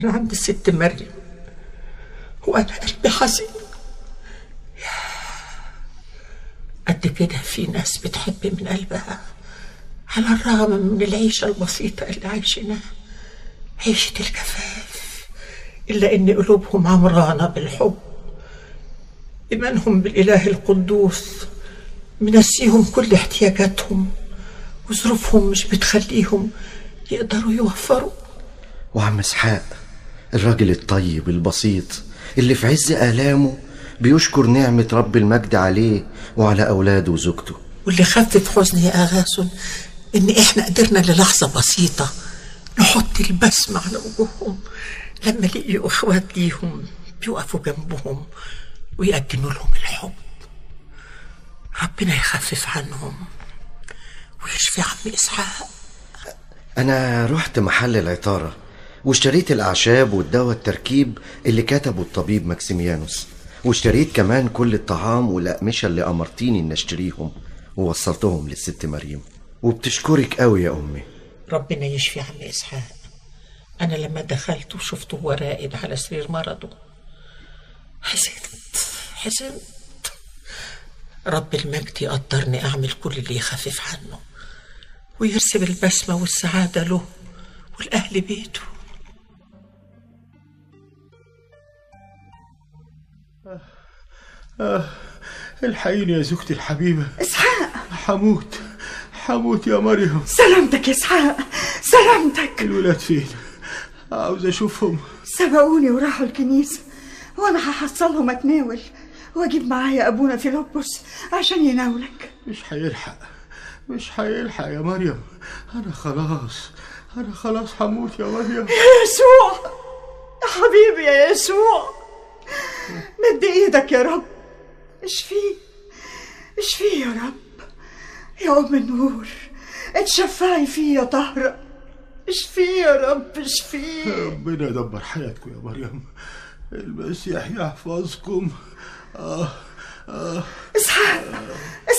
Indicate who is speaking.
Speaker 1: أنا عند الست مريم وأنا قلبي حزين قد كده في ناس بتحب من قلبها على الرغم من العيشة البسيطة اللي عايشينها عيشة الكفاف إلا إن قلوبهم عمرانة بالحب إيمانهم بالإله القدوس منسيهم كل احتياجاتهم وظروفهم مش بتخليهم يقدروا يوفروا
Speaker 2: وعم اسحاق الراجل الطيب البسيط اللي في عز آلامه بيشكر نعمة رب المجد عليه وعلى أولاده وزوجته
Speaker 1: واللي خفف حزني يا أغاثن إن إحنا قدرنا للحظة بسيطة نحط البسمة على وجوههم لما لقيوا إخوات ليهم بيقفوا جنبهم ويقدموا لهم الحب ربنا يخفف عنهم ويشفي عم إسحاق
Speaker 2: أنا رحت محل العطارة واشتريت الأعشاب والدواء التركيب اللي كتبه الطبيب ماكسيميانوس واشتريت كمان كل الطعام والأقمشة اللي أمرتيني إن أشتريهم ووصلتهم للست مريم وبتشكرك قوي يا أمي
Speaker 1: ربنا يشفي عم إسحاق أنا لما دخلت وشفته هو راقد على سرير مرضه حزنت حزنت رب المجد يقدرني أعمل كل اللي يخفف عنه ويرسم البسمة والسعادة له والأهل بيته
Speaker 3: آه الحقيني يا زوجتي الحبيبة
Speaker 4: اسحاق
Speaker 3: حموت حموت يا مريم
Speaker 4: سلامتك يا اسحاق سلامتك
Speaker 3: الولاد فين عاوز اشوفهم
Speaker 4: سبقوني وراحوا الكنيسة وانا هحصلهم اتناول واجيب معايا ابونا فيلبس عشان يناولك
Speaker 3: مش هيلحق مش هيلحق يا مريم انا خلاص انا خلاص هموت يا مريم
Speaker 4: يا يسوع يا حبيبي يا يسوع مد ايدك يا رب اشفيه اشفيه يا رب يا ام النور اتشفعي فيه يا طهرة اشفيه يا رب اشفيه
Speaker 3: ربنا يدبر حياتكم يا مريم المسيح يحفظكم آه آه
Speaker 4: اسحاق